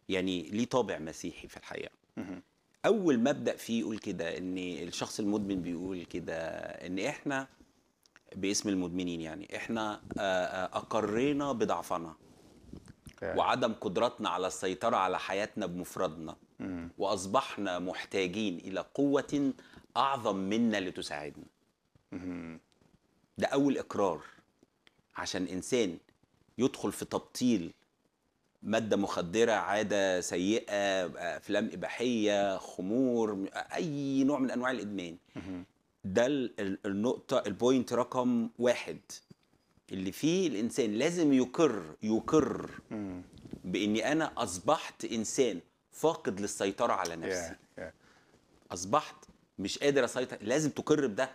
يعني ليه طابع مسيحي في الحقيقه مهم. اول مبدا فيه يقول كده ان الشخص المدمن بيقول كده ان احنا باسم المدمنين يعني احنا آه، آه، اقرينا بضعفنا فعلا. وعدم قدرتنا على السيطره على حياتنا بمفردنا مم. واصبحنا محتاجين الى قوه اعظم منا لتساعدنا مهم. ده اول اقرار عشان انسان يدخل في تبطيل ماده مخدره عاده سيئه افلام اباحيه خمور اي نوع من انواع الادمان مهم. ده ال- ال- النقطه البوينت رقم واحد اللي فيه الانسان لازم يقر يقر مم. باني باني انا اصبحت انسان فاقد للسيطره على نفسي يا يا اصبحت مش قادر اسيطر لازم تقر بده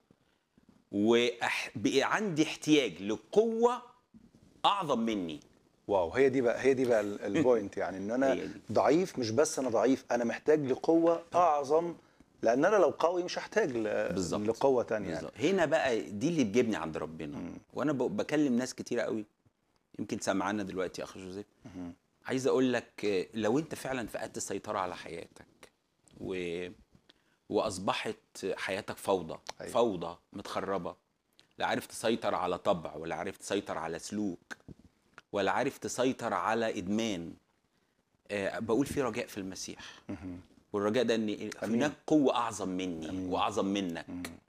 وبقى عندي احتياج لقوه اعظم مني واو هي دي بقى هي دي بقى ال- البوينت يعني ان انا هي دي. ضعيف مش بس انا ضعيف انا محتاج لقوه اعظم لان انا لو قوي مش هحتاج ل- بالظبط. لقوه تانية يعني. بالظبط. هنا بقى دي اللي بتجيبني عند ربنا وانا ب- بكلم ناس كتيره قوي يمكن سامعانا دلوقتي يا اخ جوزيف مهم. عايز اقول لك آه، لو انت فعلا فقدت السيطره على حياتك و... واصبحت حياتك فوضى أيوة. فوضى متخربه لا عارف تسيطر على طبع ولا عارف تسيطر على سلوك ولا عارف تسيطر على ادمان آه، بقول في رجاء في المسيح مهم. والرجاء ده ان أمين. هناك قوه اعظم مني أمين. واعظم منك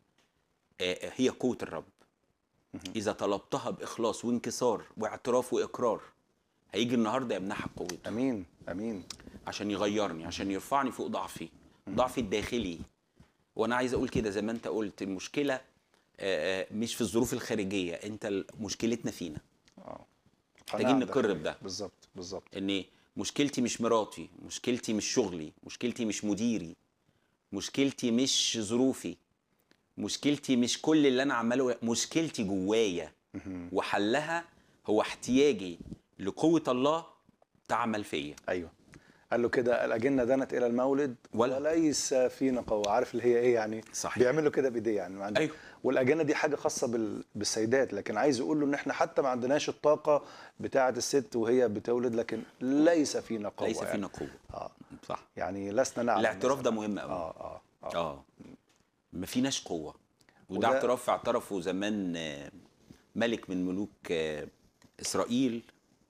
آه، هي قوه الرب اذا طلبتها باخلاص وانكسار واعتراف واقرار هيجي النهارده يمنحك قوته امين امين عشان يغيرني عشان يرفعني فوق ضعفي ضعفي الداخلي وانا عايز اقول كده زي ما انت قلت المشكله آه، آه، مش في الظروف الخارجيه انت ال- مشكلتنا فينا اه محتاجين قناعة نقر داخلية. بده. بالظبط بالظبط ان مشكلتي مش مراتي مشكلتي مش شغلي مشكلتي مش مديري مشكلتي مش ظروفي مشكلتي مش كل اللي انا عماله مشكلتي جوايا مهم. وحلها هو احتياجي لقوه الله تعمل فيا ايوه قال له كده الاجنه دنت الى المولد ولا- وليس فينا قوه عارف اللي هي ايه يعني صحيح. بيعملوا كده بايديه يعني ما عند- أيوه. والاجنه دي حاجه خاصه بال... بالسيدات لكن عايز يقول له ان احنا حتى ما عندناش الطاقه بتاعه الست وهي بتولد لكن ليس فينا قوه ليس يعني. فينا قوه اه صح يعني لسنا نعلم الاعتراف ده مثلاً. مهم قوي اه اه اه اه ما فيناش قوه وده وده- اعتراف اعترفه زمان آه، ملك من ملوك آه، اسرائيل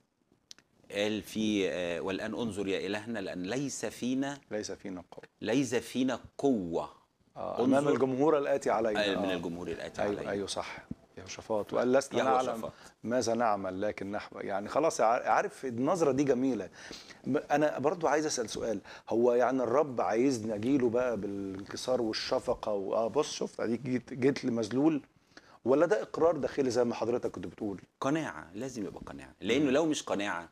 قال في آه، والان انظر يا الهنا لان ليس فينا ليس فينا قوه ليس فينا قوه آه امام انظر- الجمهور الاتي علينا آه، من آه. الجمهور الاتي ايوه علينا ايوه صح يهوشافاط وقال لسنا نعلم يهوشافاط. ماذا نعمل لكن نحو يعني خلاص عار- عارف النظره دي جميله ب- انا برضو عايز اسال سؤال هو يعني الرب عايزني اجيله بقى بالانكسار والشفقه واه بص شفت اديك جيت جيت لي مذلول ولا ده اقرار داخلي زي ما حضرتك كنت بتقول قناعه لازم يبقى قناعه لانه لو مش قناعه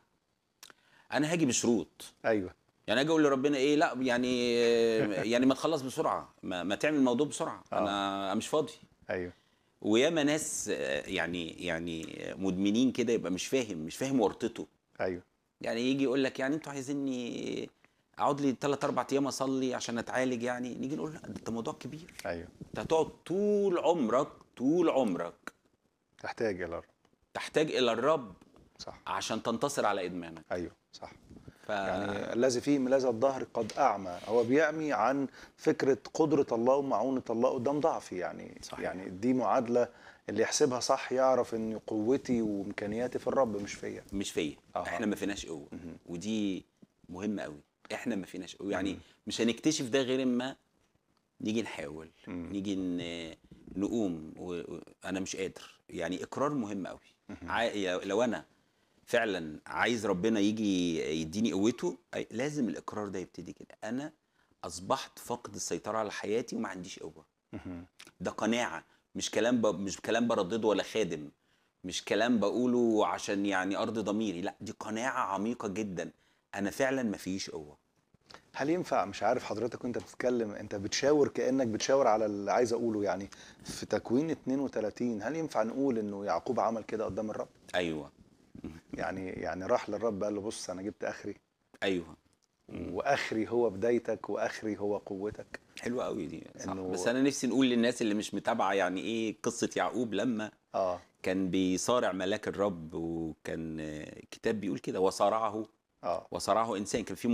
انا هاجي بشروط ايوه يعني اجي اقول لربنا ايه لا يعني يعني ما تخلص بسرعه ما, ما تعمل الموضوع بسرعه آه. انا مش فاضي ايوه وياما ناس آه، يعني يعني مدمنين كده يبقى مش فاهم مش فاهم ورطته ايوه يعني يجي يقول لك يعني انتوا عايزيني اقعد لي ثلاث اربع ايام اصلي عشان اتعالج يعني نيجي نقول لا ده موضوع كبير ايوه انت هتقعد طول عمرك طول عمرك تحتاج الى الرب تحتاج الى الرب صح عشان تنتصر على ادمانك ايوه صح ف... يعني الذي فيه ملاذ الظهر قد اعمى هو بيعمي عن فكره قدره الله ومعونه الله قدام ضعفي يعني صحيح. يعني دي معادله اللي يحسبها صح يعرف ان قوتي وامكانياتي في الرب مش فيا مش فيا أها. احنا ما فيناش قوه ودي مهمه قوي احنا ما فيناش قوه يعني مش هنكتشف ده غير اما نيجي نحاول نيجي ن- نقوم وانا مش قادر يعني اقرار مهم قوي عا- لو انا فعلا عايز ربنا يجي يديني قوته أي- لازم الاقرار ده يبتدي كده انا اصبحت فاقد السيطره على حياتي وما عنديش قوه ده قناعه مش كلام ب... مش كلام بردده ولا خادم مش كلام بقوله عشان يعني ارضي ضميري لا دي قناعه عميقه جدا انا فعلا ما فيش قوه هل ينفع مش عارف حضرتك وانت بتتكلم انت بتشاور كانك بتشاور على اللي عايز اقوله يعني في تكوين 32 هل ينفع نقول انه يعقوب عمل كده قدام الرب ايوه يعني يعني راح للرب قال له بص انا جبت اخري ايوه واخري هو بدايتك واخري هو قوتك حلوه قوي دي صح إنه- بس انا نفسي نقول للناس اللي مش متابعه يعني ايه قصه يعقوب لما اه كان بيصارع ملاك الرب وكان آه، الكتاب بيقول كده وصارعه اه وصرعه انسان كان في